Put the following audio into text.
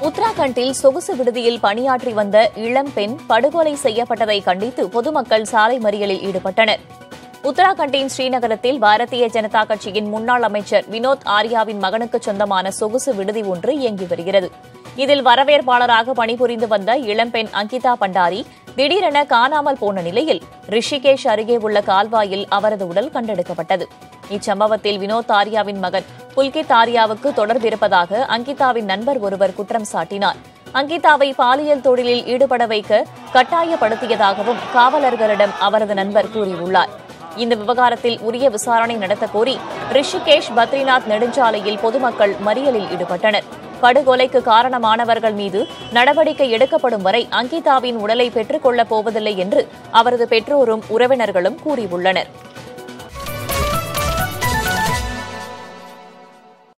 உத்தராகண்டில் சொகுசு விடுதியில் பணியாற்றி வந்த இளம் பெண் படுகொலை செய்யப்பட்டதை கண்டித்து பொதுமக்கள் சாலை மறியலில் ஈடுபட்டனர் உத்தராகண்டின் ஸ்ரீநகரத்தில் பாரதிய ஜனதா கட்சியின் முன்னாள் அமைச்சர் வினோத் ஆர்யாவின் மகனுக்கு சொந்தமான சொகுசு விடுதி ஒன்று இயங்கி வருகிறது இதில் வரவேற்பாளராக பணிபுரிந்து வந்த இளம்பெண் அங்கிதா பண்டாரி திடீரென காணாமல் போன நிலையில் ரிஷிகேஷ் அருகே உள்ள கால்வாயில் அவரது உடல் கண்டெடுக்கப்பட்டது இச்சம்பவத்தில் வினோத் ஆர்யாவின் மகன் புல்கித் ஆர்யாவுக்கு தொடர்பிருப்பதாக அங்கிதாவின் நண்பர் ஒருவர் குற்றம் சாட்டினார் அங்கிதாவை பாலியல் தொழிலில் ஈடுபட வைக்க கட்டாயப்படுத்தியதாகவும் காவலர்களிடம் அவரது நண்பர் கூறியுள்ளார் இந்த விவகாரத்தில் உரிய விசாரணை நடத்த கோரி ரிஷிகேஷ் பத்ரிநாத் நெடுஞ்சாலையில் பொதுமக்கள் மறியலில் ஈடுபட்டனர் படுகொலைக்கு காரணமானவர்கள் மீது நடவடிக்கை எடுக்கப்படும் வரை அங்கிதாவின் உடலை பெற்றுக் கொள்ளப் போவதில்லை என்று அவரது பெற்றோரும் உறவினர்களும் கூறியுள்ளனர்